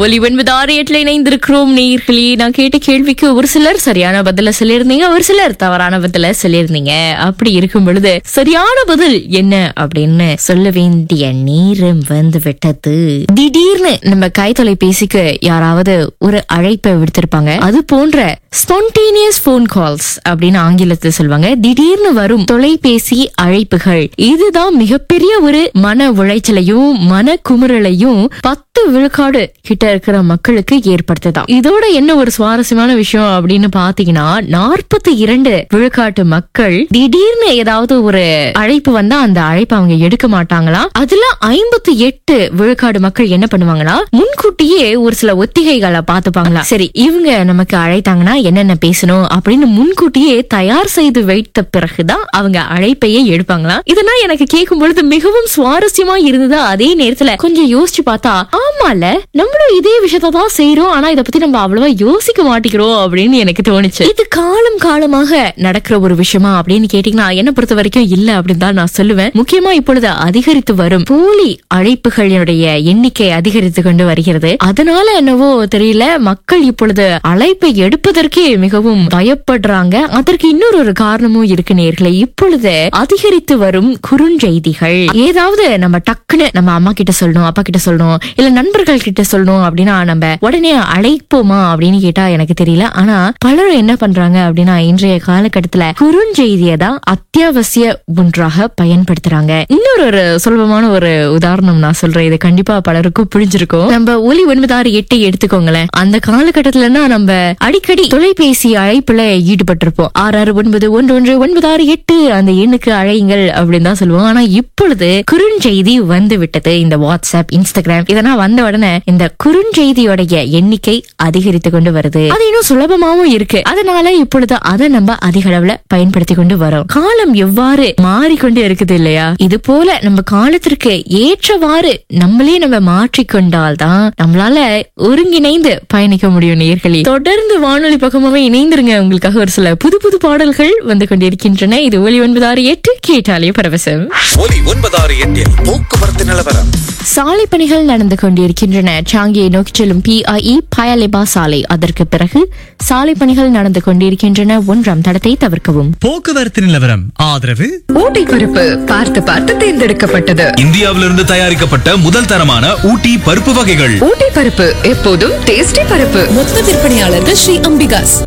ஒலி ஒன்பது ஆறு எட்டுல இணைந்திருக்கிறோம் நேயர்களே நான் கேட்ட கேள்விக்கு ஒரு சிலர் சரியான பதில சொல்லியிருந்தீங்க ஒரு சிலர் தவறான பதில சொல்லியிருந்தீங்க அப்படி இருக்கும் பொழுது சரியான பதில் என்ன அப்படின்னு சொல்ல வேண்டிய நேரம் வந்து விட்டது திடீர்னு நம்ம கை தொலைபேசிக்கு யாராவது ஒரு அழைப்பை விடுத்திருப்பாங்க அது போன்ற ஸ்பான்டேனியஸ் போன் கால்ஸ் அப்படின்னு ஆங்கிலத்துல சொல்லுவாங்க திடீர்னு வரும் தொலைபேசி அழைப்புகள் இதுதான் மிகப்பெரிய ஒரு மன உளைச்சலையும் மன குமுறலையும் பத்து விழுக்காடு கிட்ட இருக்கிற மக்களுக்கு ஏற்படுத்துதான் இதோட என்ன ஒரு சுவாரஸ்யமான விஷயம் அப்படின்னு பாத்தீங்கன்னா நாற்பத்தி இரண்டு விழுக்காட்டு மக்கள் திடீர்னு ஏதாவது ஒரு அழைப்பு வந்தா அந்த அழைப்பு அவங்க எடுக்க மாட்டாங்களாம் அதுல ஐம்பத்தி எட்டு விழுக்காடு மக்கள் என்ன பண்ணுவாங்கன்னா முன்கூட்டியே ஒரு சில ஒத்திகைகளை பாத்துப்பாங்களா சரி இவங்க நமக்கு அழைத்தாங்கன்னா என்னென்ன பேசணும் அப்படின்னு முன்கூட்டியே தயார் செய்து வைத்த பிறகுதான் அவங்க அழைப்பையே எடுப்பாங்களாம் இதெல்லாம் எனக்கு கேட்கும் பொழுது மிகவும் சுவாரஸ்யமா இருந்தது அதே நேரத்துல கொஞ்சம் யோசிச்சு பார்த்தா ஆமால நம்மளும் இதே விஷயத்த தான் செய்யறோம் ஆனா இத பத்தி நம்ம அவ்வளவா யோசிக்க மாட்டேங்கிறோம் அப்படின்னு எனக்கு தோணுச்சு இது காலம் காலமாக நடக்கிற ஒரு விஷயமா அப்படின்னு கேட்டீங்கன்னா என்ன பொறுத்த வரைக்கும் இல்ல அப்படின்னு தான் நான் சொல்லுவேன் முக்கியமா இப்பொழுது அதிகரித்து வரும் போலி அழைப்புகளினுடைய எண்ணிக்கை அதிகரித்து கொண்டு வருகிறது அதனால என்னவோ தெரியல மக்கள் இப்பொழுது அழைப்பை எடுப்பதற்கே மிகவும் பயப்படுறாங்க அதற்கு இன்னொரு ஒரு காரணமும் இருக்கு நேர்களே இப்பொழுது அதிகரித்து வரும் குறுஞ்செய்திகள் ஏதாவது நம்ம டக்குன்னு நம்ம அம்மா கிட்ட சொல்லணும் அப்பா கிட்ட சொல்லணும் இல்ல நண்பர்கள் கிட்ட சொல்லணும் அப்படின்னா நம்ம உடனே அழைப்போமா அப்படின்னு கேட்டா எனக்கு தெரியல ஆனா பலரும் என்ன பண்றாங்க அப்படின்னா இன்றைய காலகட்டத்துல குறுஞ்செய்தியை தான் அத்தியாவசிய ஒன்றாக பயன்படுத்துறாங்க இன்னொரு ஒரு சுலபமான ஒரு உதாரணம் நான் சொல்றேன் இது கண்டிப்பா பலருக்கும் புரிஞ்சிருக்கும் நம்ம ஒலி ஒன்பதாறு எட்டு எடுத்துக்கோங்களேன் அந்த காலகட்டத்துலன்னா நம்ம அடிக்கடி தொலைபேசி அழைப்புல ஈடுபட்டிருப்போம் ஆறு ஆறு ஒன்பது ஒன்று ஒன்று ஒன்பது ஆறு எட்டு அந்த எண்ணுக்கு அழையுங்கள் அப்படின்னு தான் சொல்லுவோம் ஆனா இப்பொழுது குறுஞ்செய்தி வந்து விட்டது இந்த வாட்ஸ்அப் இன்ஸ்டாகிராம் இதெல்லாம் வந்த உடனே இந்த குறுஞ்செய்தியோடைய எண்ணிக்கை அதிகரித்து கொண்டு வருது அது இன்னும் சுலபமாவும் இருக்கு அதனால இப்பொழுது அதை நம்ம அதிக அளவுல பயன்படுத்தி கொண்டு வரோம் காலம் எவ்வாறு மாறிக்கொண்டு இருக்குது இல்லையா இது போல நம்ம காலத்திற்கு ஏற்றவாறு நம்மளே நம்ம மாற்றிக்கொண்டால்தான் நம்மளால ஒருங்கிணைந்து பயணிக்க முடியும் நேர்களே தொடர்ந்து வானொலி பக்கமாவே இணைந்திருங்க உங்களுக்காக ஒரு சில புது புது பாடல்கள் வந்து கொண்டிருக்கின்றன இது ஒலி ஒன்பதாறு எட்டு கேட்டாலே பரவசம் ஒலி ஒன்பதாறு எட்டில் போக்குவரத்து நிலவரம் சாலை பணிகள் நடந்து கொண்டிருக்கின்றன சாங்கியை நோக்கி செல்லும் பிஐஇ பயலிபா சாலை அதற்கு பிறகு சாலை பணிகள் நடந்து கொண்டிருக்கின்றன ஒன்றாம் தடத்தை தவிர்க்கவும் போக்குவரத்து நிலவரம் ஆதரவு ஊட்டி பருப்பு பார்த்து பார்த்து தேர்ந்தெடுக்கப்பட்டது இந்தியாவிலிருந்து தயாரிக்கப்பட்ட முதல் தரமான ஊட்டி பருப்பு வகைகள் ஊட்டி பருப்பு எப்போதும் டேஸ்டி பருப்பு மொத்த விற்பனையாளர்கள் Sri Ambika's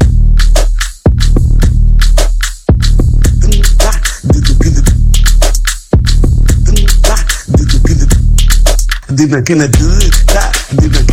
Dime que me do, da, dime